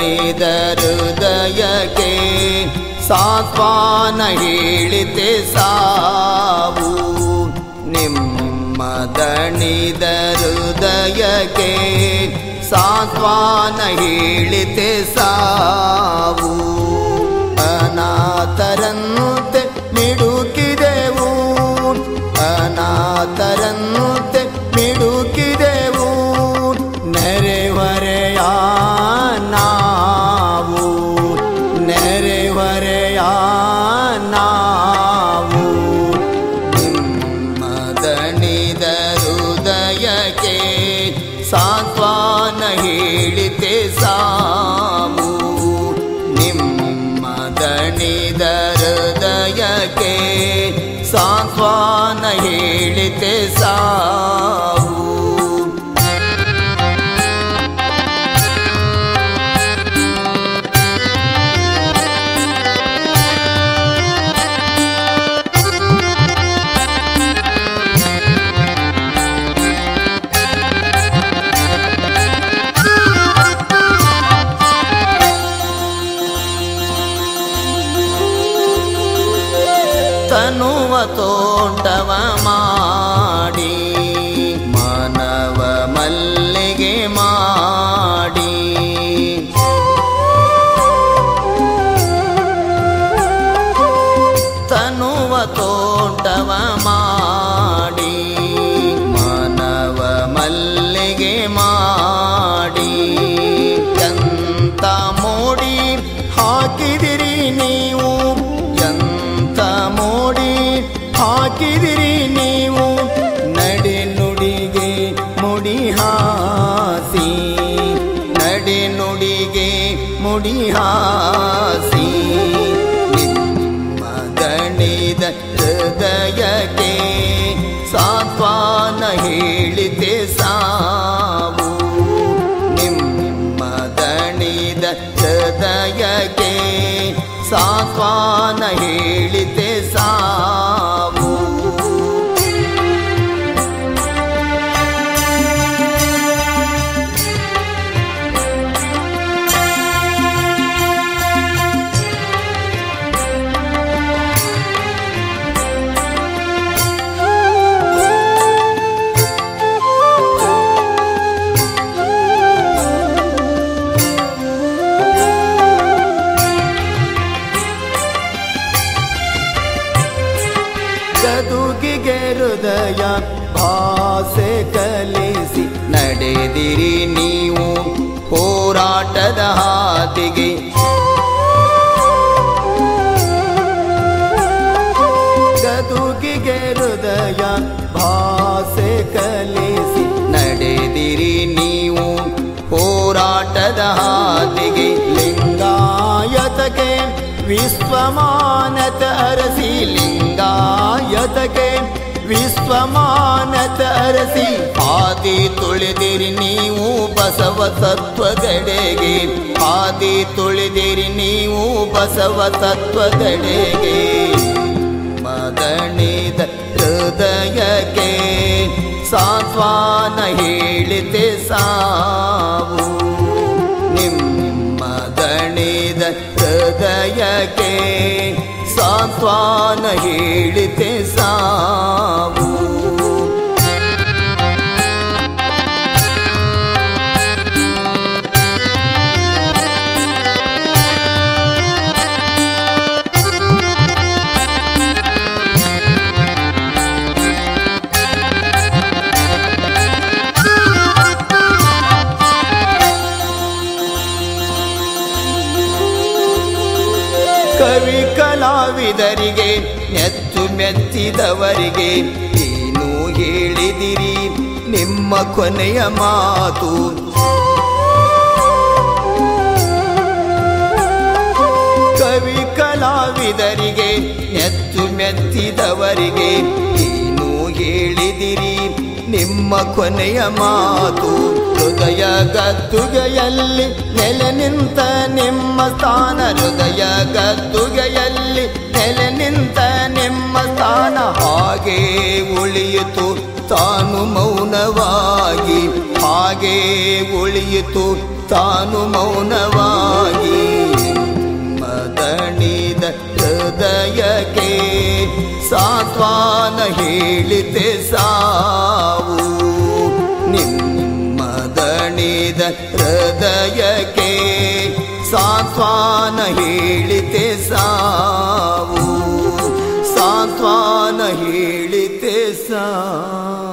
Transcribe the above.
ದಣಿದ ಹೃದಯಕ್ಕೆ ಸಾತ್ವಾನ ಹೇಳಿತೆ ಸಾವು ನಿಮ್ಮ ದಣಿದ ಹೃದಯಕ್ಕೆ ಸಾತ್ವಾನ ಹೇಳಿತೆ ಸಾವು ಅನಾಥರನ್ನು ತೆ ಮಿಡುಕಿದೆವು ಅನಾಥರನ್ನು ತೆ ಮಿಡುಕಿದೆವು ನೆರೆಹೊರೆಯ ನಾವು ನೆರೆಹೊರೆಯ ನಾವು ನಿಮ್ಮ ದಣಿದ ಹೃದಯಕ್ಕೆ ಸಾಂತ್ವನ ಹೇಳಿತೆ ಸಾವು ನಿಮ್ಮ ದಣಿದ ಹೃದಯಕ್ಕೆ ಸಾಂತ್ವನ ಹೇಳಿತೆ ಸಾವು ತನುವ ತೋಟವ ಮಾಡಿ ಮಾನವ ಮಲ್ಲಿಗೆ ಮಾಡಿ ತನುವ ತೋಟವ ಮಾಡಿ ಮಾನವ ಮಲ್ಲಿಗೆ ಮಾಡಿ ಎಂತ ಮೋಡಿ ಹಾಕಿದಿರಿ ನೀವು ಎಂತ ಮೋಡಿ ಹಾಕಿದಿರಿ ನೀವು ನಡೆ ನುಡಿಗೆ ಮುಡಿ ಹಾಸಿ ನಡೆ ನುಡಿಗೆ ಮುಡಿ ಹಾಸಿ ನಿಮ್ಮ ದಣಿದ ಹೃದಯಕ್ಕೆ ಸಾತ್ವಾನ ಹೇಳಿತೆ ಸಾವು ನಿಮ್ಮ ದಣಿದ ಹೃದಯಕ್ಕೆ ಸಾತ್ವಾನ ಹೇಳಿತೆ ಸಾವು ಗದುಗಿಗೆ ಹೃದಯ ಭಾಸೆ ಕಲಿಸಿ ನಡೆದಿರಿ ನೀವು ಹೋರಾಟದ ಹಾದಿಗೆ ಗದುಗಿಗೆ ಹೃದಯ ಭಾಸೆ ಕಲಿಸಿ ನಡೆದಿರಿ ನೀವು ಹೋರಾಟದ ಹಾದಿಗೆ ಲಿಂಗಾಯತಕ್ಕೆ ವಿಶ್ವಮಾನತ ಅರಸಿ ಲಿಂಗಾಯತಕ್ಕೆ ವಿಶ್ವಮಾನತ ಅರಸಿ ಆದಿ ತುಳಿದಿರಿ ನೀವು ಬಸವ ತತ್ವದೆಡೆಗೆ ಆದಿ ತುಳಿದಿರಿ ನೀವು ಬಸವ ತತ್ವದೆಡೆಗೆ ಮದಣಿದ ಹೃದಯಕ್ಕೆ ಸಾತ್ವಾನ ಹೇಳಿತೆ ಸಾವು ನಿಮ್ಮ ದಣಿದ ಹೃದಯಕ್ಕೆ ಸಾತ್ವಾನ ಹೇಳಿತೆ ಸಾವು ಕವಿ ಕಲಾವಿದರಿಗೆ ನೆತ್ತು ಮೆಚ್ಚಿದವರಿಗೆ ಏನು ಹೇಳಿದಿರಿ ನಿಮ್ಮ ಕೊನೆಯ ಮಾತು ಕವಿ ಕಲಾವಿದರಿಗೆ ನೆತ್ತು ಮೆಚ್ಚಿದವರಿಗೆ ಏನು ಹೇಳಿದಿರಿ ನಿಮ್ಮ ಕೊನೆಯ ಮಾತು ಹೃದಯ ಗದ್ದುಗೆಯಲ್ಲಿ ನೆಲೆ ನಿಂತ ನಿಮ್ಮ ಸ್ಥಾನ ಹೃದಯ ಗದ್ದುಗೆಯಲ್ಲಿ ನೆಲೆ ನಿಂತ ನಿಮ್ಮ ಸ್ಥಾನ ಹಾಗೆ ಉಳಿಯಿತು ತಾನು ಮೌನವಾಗಿ ಹಾಗೆ ಉಳಿಯಿತು ತಾನು ಮೌನವಾಗಿ ಮದಣಿದ ಹೃದಯಕ್ಕೆ ಸಾತ್ವಾನ ಹೇಳಿತೆ ಸಾವು ನಿಮ್ಮದಣಿದ ಹೃದಯಕ್ಕೆ ಸಾತ್ವಾನ ಹೇಳಿತೆ ಸಾವು ಸಾತ್ವಾನ ಹೇಳಿತೆ ಸಾವು